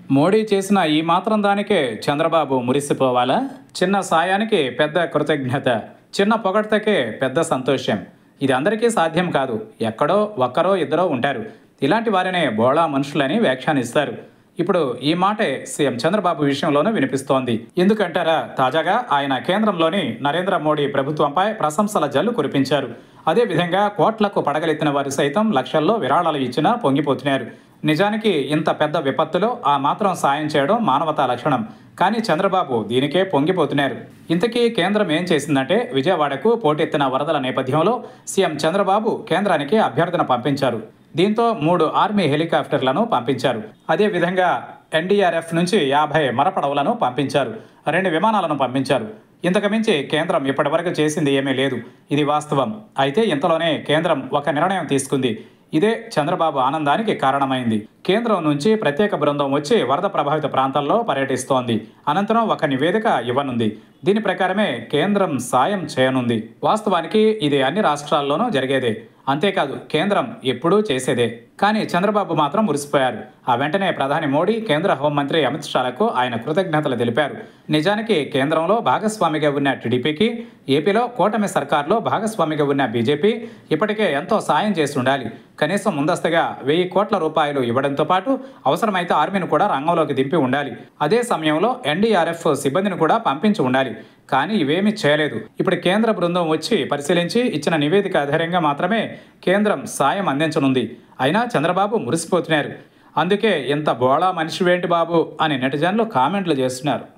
మోడీ చేసిన ఈ మాత్రం దానికే చంద్రబాబు మురిసిపోవాలా చిన్న సాయానికి పెద్ద కృతజ్ఞత చిన్న పొగడ్తకే పెద్ద సంతోషం ఇది అందరికీ సాధ్యం కాదు ఎక్కడో ఒక్కరో ఇద్దరో ఉంటారు ఇలాంటి వారినే బోళా మనుషులని వ్యాఖ్యానిస్తారు ఇప్పుడు ఈ మాటే సీఎం చంద్రబాబు విషయంలోనూ వినిపిస్తోంది ఎందుకంటారా తాజాగా ఆయన కేంద్రంలోని నరేంద్ర మోడీ ప్రభుత్వంపై ప్రశంసల జల్లు కురిపించారు అదేవిధంగా కోట్లకు పడగలెత్తిన వారు సైతం లక్షల్లో విరాళాలు ఇచ్చినా పొంగిపోతున్నారు నిజానికి ఇంత పెద్ద విపత్తులో ఆ మాత్రం సాయం చేయడం మానవతా లక్షణం కానీ చంద్రబాబు దీనికే పొంగిపోతున్నారు ఇంతకీ కేంద్రం ఏం చేసిందంటే విజయవాడకు పోటెత్తిన వరదల నేపథ్యంలో సీఎం చంద్రబాబు కేంద్రానికి అభ్యర్థన పంపించారు దీంతో మూడు ఆర్మీ హెలికాప్టర్లను పంపించారు అదేవిధంగా ఎన్డీఆర్ఎఫ్ నుంచి యాభై మరపడవలను పంపించారు రెండు విమానాలను పంపించారు ఇంతకు మించి కేంద్రం ఇప్పటివరకు చేసింది ఏమీ లేదు ఇది వాస్తవం అయితే ఇంతలోనే కేంద్రం ఒక నిర్ణయం తీసుకుంది ఇదే చంద్రబాబు ఆనందానికి కారణమైంది కేంద్రం నుంచి ప్రత్యేక బృందం వచ్చి వరద ప్రభావిత ప్రాంతాల్లో పర్యటిస్తోంది అనంతరం ఒక నివేదిక ఇవ్వనుంది దీని ప్రకారమే కేంద్రం సాయం చేయనుంది వాస్తవానికి ఇది అన్ని రాష్ట్రాల్లోనూ జరిగేదే అంతేకాదు కేంద్రం ఎప్పుడూ చేసేదే కానీ చంద్రబాబు మాత్రం మురిసిపోయారు ఆ వెంటనే ప్రధాని మోడీ కేంద్ర హోంమంత్రి అమిత్ షాలకు ఆయన కృతజ్ఞతలు తెలిపారు నిజానికి కేంద్రంలో భాగస్వామిగా ఉన్న టీడీపీకి ఏపీలో కూటమి సర్కార్లో భాగస్వామిగా ఉన్న బీజేపీ ఇప్పటికే ఎంతో సాయం చేసి ఉండాలి కనీసం ముందస్తుగా వెయ్యి కోట్ల రూపాయలు ఇవ్వడంతో పాటు అవసరమైతే ఆర్మీని కూడా రంగంలోకి దింపి ఉండాలి అదే సమయంలో ఎన్డీఆర్ఎఫ్ సిబ్బందిని కూడా పంపించి ఉండాలి కానీ ఇవేమీ చేయలేదు ఇప్పుడు కేంద్ర బృందం వచ్చి పరిశీలించి ఇచ్చిన నివేదిక ఆధారంగా మాత్రమే కేంద్రం సాయం అందించనుంది అయినా చంద్రబాబు మురిసిపోతున్నారు అందుకే ఇంత బోళా మనిషివేంటి బాబు అని నెటిజన్లు కామెంట్లు చేస్తున్నారు